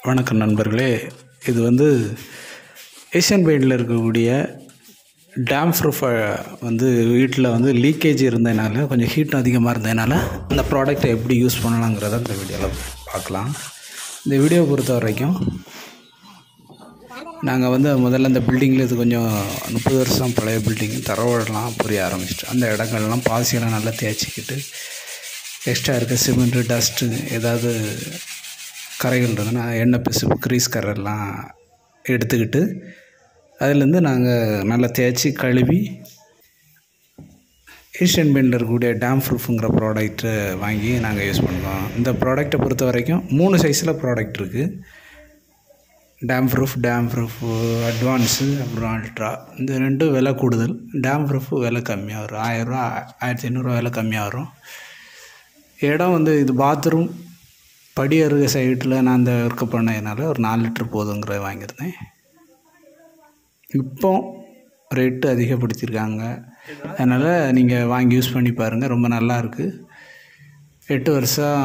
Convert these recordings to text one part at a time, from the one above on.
வணக்கம் நண்பர்களே இது வந்து ஏஷியன் பெயிண்டில் இருக்கக்கூடிய டேம் ப்ரூஃபை வந்து வீட்டில் வந்து லீக்கேஜ் இருந்ததுனால கொஞ்சம் ஹீட் அதிகமாக இருந்ததுனால இந்த ப்ராடக்ட்டை எப்படி யூஸ் பண்ணலாங்கிறத இந்த வீடியோவில் பார்க்கலாம் இந்த வீடியோவை பொறுத்த வரைக்கும் நாங்கள் வந்து முதல்ல இந்த பில்டிங்கில் இது கொஞ்சம் முப்பது வருஷம் பழைய பில்டிங் தரவோடலாம் புரிய ஆரம்பிச்சிட்டு அந்த இடங்கள்லாம் பாசியெல்லாம் நல்லா தேய்ச்சிக்கிட்டு எக்ஸ்ட்ரா இருக்க சிமெண்ட்டு டஸ்ட்டு ஏதாவது கரைகள் இருந்ததுன்னா எண்ணெய் பிசுப்பு க்ரீஸ் கரெல்லாம் எடுத்துக்கிட்டு அதுலேருந்து நாங்கள் நல்லா தேய்ச்சி கழுவி ஏஷியன் பெயிண்டில் இருக்கக்கூடிய டேம் ப்ரூஃபுங்கிற ப்ராடக்ட்டு வாங்கி நாங்கள் யூஸ் பண்ணுறோம் இந்த ப்ராடக்ட்டை பொறுத்த வரைக்கும் மூணு சைஸில் ப்ராடக்ட் இருக்குது damp proof damp proof advance அப்புறம் அல்ட்ரா இந்த ரெண்டும் விலை கூடுதல் டேம் ப்ரூஃப் விலை கம்மியாக வரும் ஆயிரரூவா ஆயிரத்தி ஐநூறுரூவா விலை கம்மியாக வரும் இடம் வந்து இது பாத்ரூம் படி அருக சைட்டில் நான் அந்த ஒர்க்கு பண்ணதுனால ஒரு நாலு லிட்டர் போதுங்கிறத வாங்கியிருந்தேன் இப்போ ரேட்டு அதிகப்படுத்தியிருக்காங்க அதனால் நீங்கள் வாங்கி யூஸ் பண்ணி பாருங்கள் ரொம்ப நல்லா இருக்குது எட்டு வருஷம்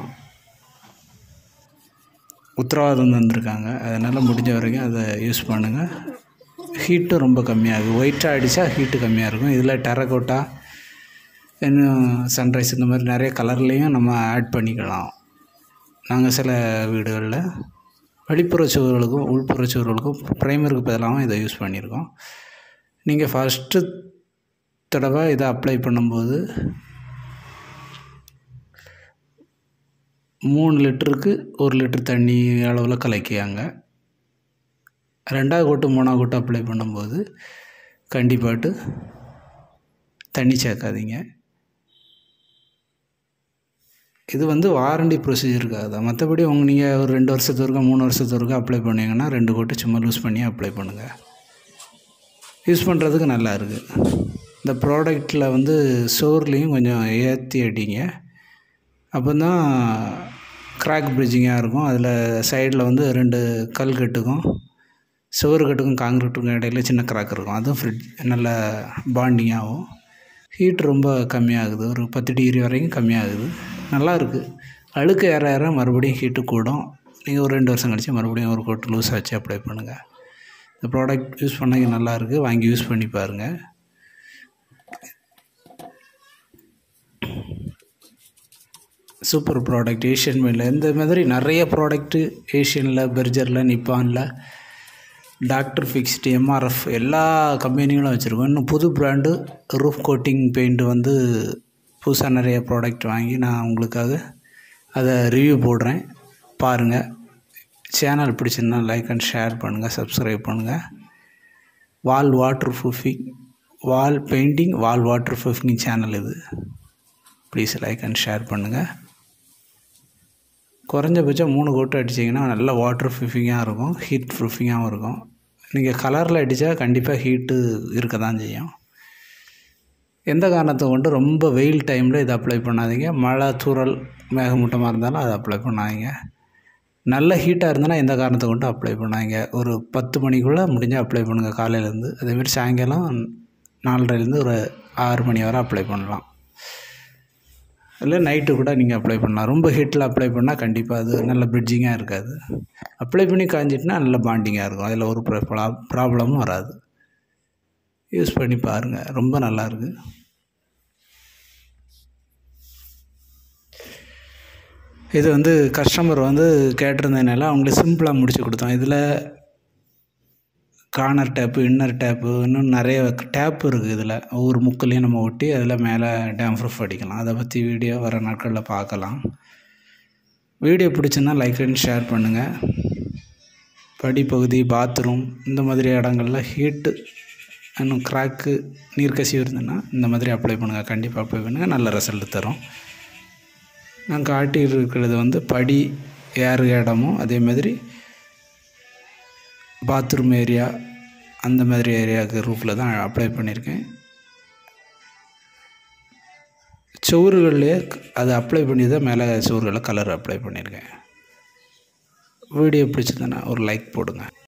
உத்தரவாதம் தந்திருக்காங்க அதனால் முடிஞ்ச வரைக்கும் அதை யூஸ் பண்ணுங்கள் ஹீட்டும் ரொம்ப கம்மியாகும் ஒயிட்டாக அடித்தா ஹீட்டு கம்மியாக இருக்கும் இதில் டெரகோட்டா இன்னும் சன்ரைஸ் இந்த மாதிரி நிறைய கலர்லேயும் நம்ம ஆட் பண்ணிக்கலாம் நாங்கள் சில வீடுகளில் வெளிப்புற சுவர்களுக்கும் உள்புற சுவர்களுக்கும் ப்ரைமருக்கு பதிலாகவும் இதை யூஸ் பண்ணியிருக்கோம் நீங்கள் ஃபஸ்ட்டு தடவை இதை அப்ளை பண்ணும்போது மூணு லிட்டருக்கு ஒரு லிட்டர் தண்ணி அளவில் கலக்கியாங்க ரெண்டாவது கோட்டு மூணாவது கோட்டு அப்ளை பண்ணும்போது கண்டிப்பாட்டு தண்ணி சேர்க்காதீங்க இது வந்து வாரண்டி ப்ரொசீஜருக்காக தான் மற்றபடி உங்க நீங்கள் ஒரு ரெண்டு வருஷத்துக்கு மூணு வருஷத்துக்கு அப்ளை பண்ணீங்கன்னா ரெண்டு கோட்டு சும்மா லூஸ் பண்ணி அப்ளை பண்ணுங்கள் யூஸ் பண்ணுறதுக்கு நல்லா இருக்குது இந்த ப்ராடக்ட்டில் வந்து சோர்லேயும் கொஞ்சம் ஏற்றி அடிங்க அப்போ தான் கிராக் பிரிட்ஜிங்காக இருக்கும் அதில் சைடில் வந்து ரெண்டு கல் கட்டுக்கும் சுவர் கட்டுக்கும் காங்கிரீட்டுக்கும் இடையில சின்ன கிராக் இருக்கும் அதுவும் ஃப்ரிட்ஜ் நல்ல பாண்டிங் ஆகும் ஹீட் ரொம்ப கம்மியாகுது ஒரு பத்து டிகிரி வரைக்கும் கம்மியாகுது நல்லா இருக்குது அழுக்கு ஏற ஏற மறுபடியும் ஹீட்டு கூடும் நீங்கள் ஒரு ரெண்டு வருஷம் கழிச்சு மறுபடியும் ஒரு கோட்டு லூஸ் வச்சு அப்ளை பண்ணுங்கள் இந்த ப்ராடக்ட் யூஸ் பண்ண நல்லா இருக்குது வாங்கி யூஸ் பண்ணி பாருங்கள் சூப்பர் ப்ராடக்ட் ஏஷியன் பெயிண்டில் இந்த மாதிரி நிறைய ப்ராடக்ட்டு ஏஷியனில் பெர்ஜரில் நிப்பானில் டாக்டர் ஃபிக்ஸ்டு எம்ஆர்எஃப் எல்லா கம்பெனிகளும் வச்சுருக்கோம் இன்னும் புது ப்ராண்டு ரூஃப் கோட்டிங் பெயிண்ட் வந்து புதுசாக நிறைய ப்ராடக்ட் வாங்கி நான் உங்களுக்காக அதை ரிவ்யூ போடுறேன் பாருங்கள் சேனல் பிடிச்சிருந்தா லைக் அண்ட் ஷேர் பண்ணுங்கள் சப்ஸ்கிரைப் பண்ணுங்கள் wall waterproofing wall painting wall waterproofing channel இது ப்ளீஸ் லைக் அண்ட் ஷேர் பண்ணுங்கள் குறைஞ்சபட்சம் மூணு கோட்டு அடிச்சிங்கன்னா நல்ல வாட்டர் ப்ரூஃபிங்காக இருக்கும் ஹீட் ப்ரூஃபிங்காகவும் இருக்கும் நீங்கள் கலரில் அடித்தா கண்டிப்பாக ஹீட்டு இருக்க தான் செய்யும் எந்த காரணத்தை கொண்டு ரொம்ப வெயில் டைமில் இதை அப்ளை பண்ணாதீங்க மழை தூறல் மேகமூட்டமாக இருந்தாலும் அதை அப்ளை பண்ணாதீங்க நல்ல ஹீட்டாக இருந்ததுன்னா எந்த காரணத்தை கொண்டு அப்ளை பண்ணாதீங்க ஒரு பத்து மணிக்குள்ளே முடிஞ்சால் அப்ளை பண்ணுங்கள் காலையிலேருந்து அதேமாரி சாயங்காலம் நாலரைலேருந்து ஒரு ஆறு மணி வரை அப்ளை பண்ணலாம் இல்லை நைட்டு கூட நீங்கள் அப்ளை பண்ணலாம் ரொம்ப ஹீட்டில் அப்ளை பண்ணால் கண்டிப்பாக அது நல்ல பிரிட்ஜிங்காக இருக்காது அப்ளை பண்ணி காஞ்சிட்டுனா நல்ல பாண்டிங்காக இருக்கும் அதில் ஒரு ப்ராப்ளமும் வராது யூஸ் பண்ணி பாருங்கள் ரொம்ப நல்லாயிருக்கு இது வந்து கஸ்டமர் வந்து கேட்டிருந்ததுனால அவங்களுக்கு சிம்பிளாக முடிச்சு கொடுத்தோம் இதில் கார்னர் டேப்பு இன்னர் டேப்பு இன்னும் நிறைய டேப் இருக்குது இதில் ஒவ்வொரு முக்குலையும் நம்ம ஒட்டி அதில் மேலே டேம் ப்ரூஃப் அடிக்கலாம் அதை பற்றி வீடியோ வர நாட்களில் பார்க்கலாம் வீடியோ பிடிச்சிருந்தா லைக் அண்ட் ஷேர் பண்ணுங்கள் படிப்பகுதி பாத்ரூம் இந்த மாதிரி இடங்கள்ல ஹீட்டு இன்னும் கிராக்கு நீர்க்கசிவு இருந்ததுன்னா இந்த மாதிரி அப்ளை பண்ணுங்கள் கண்டிப்பாக அப்ளை பண்ணுங்கள் நல்ல ரிசல்ட் தரும் நான் காட்டி இருக்கிறது வந்து படி ஏறு இடமும் அதே மாதிரி பாத்ரூம் ஏரியா அந்த மாதிரி ஏரியாவுக்கு ரூஃபில் தான் அப்ளை பண்ணியிருக்கேன் சுவர்கள்லேயே அது அப்ளை பண்ணி தான் மேலே சுவர்களில் கலர் அப்ளை பண்ணியிருக்கேன் வீடியோ பிடிச்சிருந்தேன்னா ஒரு லைக் போடுங்க